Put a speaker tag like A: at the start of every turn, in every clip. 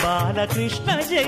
A: బాలకృష్ణ జై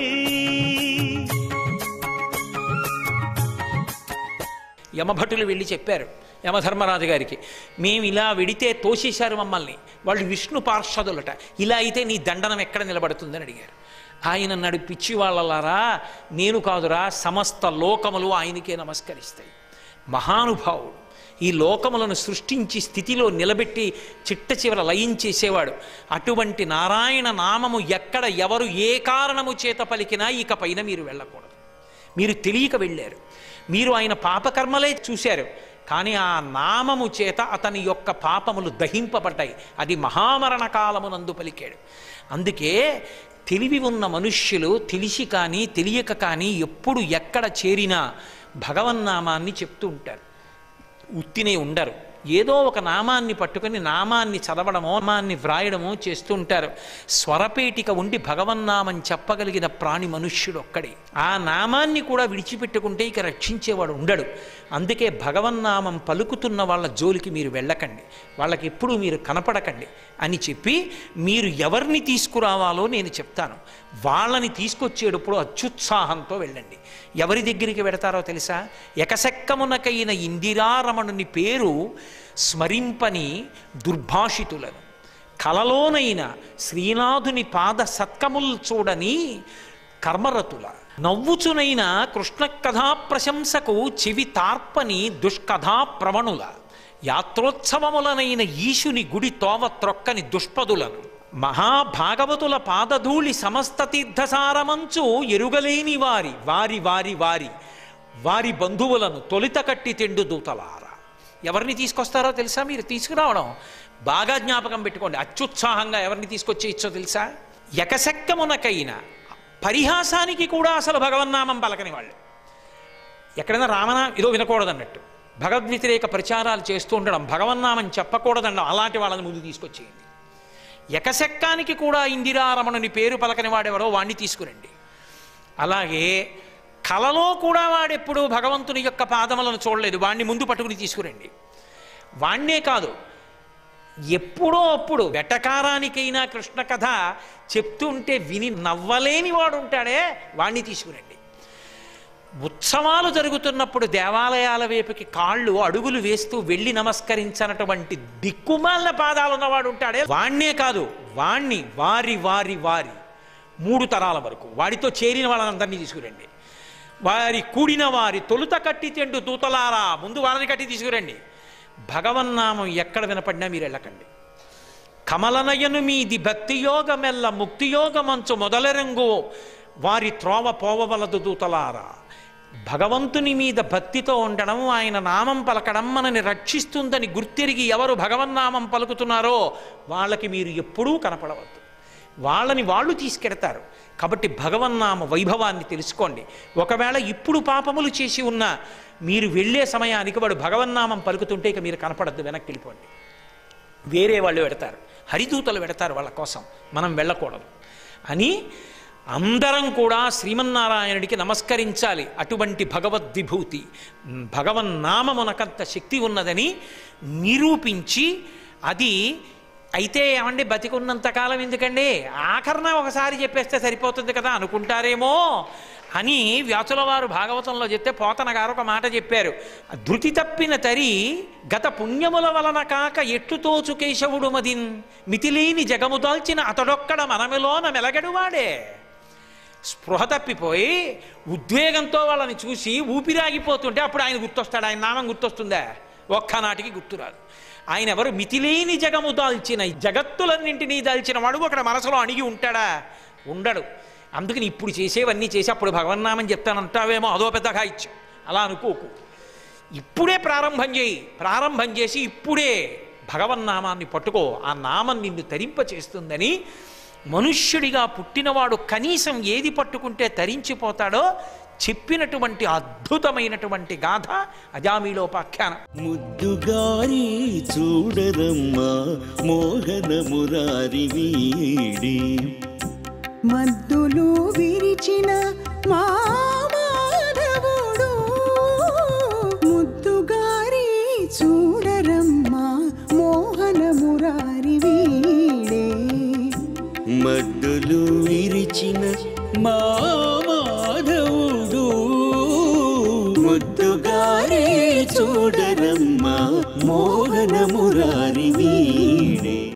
B: యమభటులు వెళ్ళి చెప్పారు యమధర్మరాజు గారికి మేము ఇలా వెడితే తోసేశారు మమ్మల్ని వాళ్ళు విష్ణు పార్షదులట ఇలా అయితే నీ దండనం ఎక్కడ నిలబడుతుందని అడిగారు ఆయన నడు పిచ్చి వాళ్ళలారా నేను కాదురా సమస్త లోకములు ఆయనకే నమస్కరిస్తాయి మహానుభావుడు ఈ లోకములను సృష్టించి స్థితిలో నిలబెట్టి చిట్ట చివర లయించేసేవాడు అటువంటి నారాయణ నామము ఎక్కడ ఎవరు ఏ కారణము చేత పలికినా ఇక పైన మీరు వెళ్ళకూడదు మీరు తెలియక వెళ్ళారు మీరు ఆయన పాపకర్మలే చూశారు కానీ ఆ నామము చేత అతని యొక్క పాపములు దహింపబడ్డాయి అది మహామరణ కాలమునందు పలికాడు అందుకే తెలివి ఉన్న మనుష్యులు తెలిసి కానీ తెలియక కానీ ఎప్పుడు ఎక్కడ చేరినా భగవన్నామాన్ని చెప్తూ ఉంటారు ఉత్తినే ఉండరు ఏదో ఒక నామాన్ని పట్టుకొని నామాన్ని చదవడమో నామాన్ని వ్రాయడమో చేస్తూ ఉంటారు స్వరపేటిక ఉండి భగవన్నామం చెప్పగలిగిన ప్రాణి మనుష్యుడు ఒక్కడే ఆ నామాన్ని కూడా విడిచిపెట్టుకుంటే ఇక రక్షించేవాడు ఉండడు అందుకే భగవన్నామం పలుకుతున్న వాళ్ళ జోలికి మీరు వెళ్ళకండి వాళ్ళకి ఎప్పుడూ మీరు కనపడకండి అని చెప్పి మీరు ఎవరిని తీసుకురావాలో నేను చెప్తాను వాళ్ళని తీసుకొచ్చేటప్పుడు అత్యుత్సాహంతో వెళ్ళండి ఎవరి దగ్గరికి వెడతారో తెలుసా ఎకసెక్కమునకైన ఇందిరారమణుని పేరు స్మరింపని దుర్భాషితులను కలలోనైన శ్రీనాథుని పాద సత్కముల్ చూడని కర్మరతుల నవ్వుచునైన కృష్ణ కథా ప్రశంసకు చెవి తార్పని దుష్కథా ప్రవణుల యాత్రోత్సవములనైన ఈశుని గుడి తోవ త్రొక్కని దుష్పదులను మహాభాగవతుల పాదధూళి సమస్త తీర్థసారమంచు ఎరుగలేని వారి వారి వారి వారి వారి బంధువులను తొలిత కట్టి తెండు దూతలారా ఎవరిని తీసుకొస్తారో తెలుసా మీరు తీసుకురావడం బాగా జ్ఞాపకం పెట్టుకోండి అత్యుత్సాహంగా ఎవరిని తీసుకొచ్చేయచ్చో తెలుసా ఎకసెక్కమునకైన పరిహాసానికి కూడా అసలు భగవన్నామం పలకని వాళ్ళు ఎక్కడైనా రామనా ఇదో వినకూడదన్నట్టు భగవద్వ్యతిరేక ప్రచారాలు చేస్తూ ఉండడం భగవన్నామం చెప్పకూడదనడం అలాంటి వాళ్ళని ముందు తీసుకొచ్చేయండి ఎకసెక్కానికి కూడా ఇందిరారమణుని పేరు పలకని వాడెవడో వాణ్ణి తీసుకురండి అలాగే కలలో కూడా వాడెప్పుడు భగవంతుని యొక్క పాదములను చూడలేదు వాణ్ణి ముందు పట్టుకుని తీసుకురండి వాణ్ణే కాదు ఎప్పుడో అప్పుడు వెటకారానికైనా కృష్ణ కథ చెప్తుంటే విని నవ్వలేని వాడు ఉంటాడే వాణ్ణి తీసుకురండి ఉత్సవాలు జరుగుతున్నప్పుడు దేవాలయాల వైపుకి కాళ్ళు అడుగులు వేస్తూ వెళ్ళి నమస్కరించనటువంటి దిక్కుమాలిన పాదాలు ఉన్నవాడు ఉంటాడే వాణ్ణే కాదు వాణ్ణి వారి వారి వారి మూడు తరాల వరకు వాడితో చేరిన వాళ్ళందరినీ తీసుకురండి వారి కూడిన వారి తొలుత కట్టి తెండు దూతలారా ముందు వాళ్ళని కట్టి తీసుకురండి భగవన్నామం ఎక్కడ వినపడినా మీరు వెళ్ళకండి కమలనయను మీది భక్తియోగమెల్ల ముక్తియోగమంచు మొదలరంగు వారి త్రోవ పోవవలదు దూతలారా భగవంతుని మీద భక్తితో ఉండడం ఆయన నామం పలకడం మనని రక్షిస్తుందని గుర్తిరిగి ఎవరు భగవన్నామం పలుకుతున్నారో వాళ్ళకి మీరు ఎప్పుడూ కనపడవద్దు వాళ్ళని వాళ్ళు తీసుకెడతారు కాబట్టి భగవన్నామ వైభవాన్ని తెలుసుకోండి ఒకవేళ ఇప్పుడు పాపములు చేసి ఉన్నా మీరు వెళ్ళే సమయానికి వాడు భగవన్నామం పలుకుతుంటే ఇక మీరు కనపడద్దు వెనక్కి వెళ్ళిపోండి వేరే వాళ్ళు పెడతారు హరిదూతలు పెడతారు వాళ్ళ కోసం మనం వెళ్ళకూడదు అని అందరం కూడా శ్రీమన్నారాయణుడికి నమస్కరించాలి అటువంటి భగవద్విభూతి భగవన్నామమునకంత శక్తి ఉన్నదని నిరూపించి అది అయితే ఏమండి బతికున్నంతకాలం ఎందుకండి ఆఖరణ ఒకసారి చెప్పేస్తే సరిపోతుంది కదా అనుకుంటారేమో అని వ్యాసుల వారు భాగవతంలో చెప్తే పోతన గారు ఒక మాట చెప్పారు ధృతి తప్పిన తరి గత పుణ్యముల వలన కాక ఎట్టుతోచు కేశవుడు మదిన్ మితిలేని జగము దాల్చిన అతడొక్కడ మనమిలోన మెలగడువాడే స్పృహ తప్పిపోయి ఉద్వేగంతో వాళ్ళని చూసి ఊపిరాగిపోతుంటే అప్పుడు ఆయన గుర్తొస్తాడు ఆయన నామం గుర్తొస్తుందా ఒక్కనాటికి గుర్తురాదు ఆయన ఎవరు మితిలేని జగము దాల్చిన ఈ జగత్తులన్నింటినీ దాల్చిన వాడు అక్కడ మనసులో అణిగి ఉంటాడా ఉండడు అందుకని ఇప్పుడు చేసేవన్నీ చేసి అప్పుడు భగవన్నామని చెప్తానంటావేమో అదో పెద్ద కాయిచ్చు అలా అనుకోకు ఇప్పుడే ప్రారంభం చేయి ప్రారంభం చేసి ఇప్పుడే భగవన్నామాన్ని పట్టుకో ఆ నామం నిన్ను తరింప చేస్తుందని మనుష్యుడిగా పుట్టినవాడు కనీసం ఏది పట్టుకుంటే తరించిపోతాడో చెప్పినటువంటి అద్భుతమైనటువంటి గాథ అజామీలోపాఖ్యానం
C: ముద్దుగారి చూడరమ్మా మోహన మురారి వీడి
D: మద్దులు విరిచిన మా మాధవుడు ముద్దుగారి చూడరమ్మా మోహన మురారి వీడే
C: మద్దులు విరిచిన తెరిచిన మా మాధవుడు ముద్దుగారే చూడరమ్మా మోహనము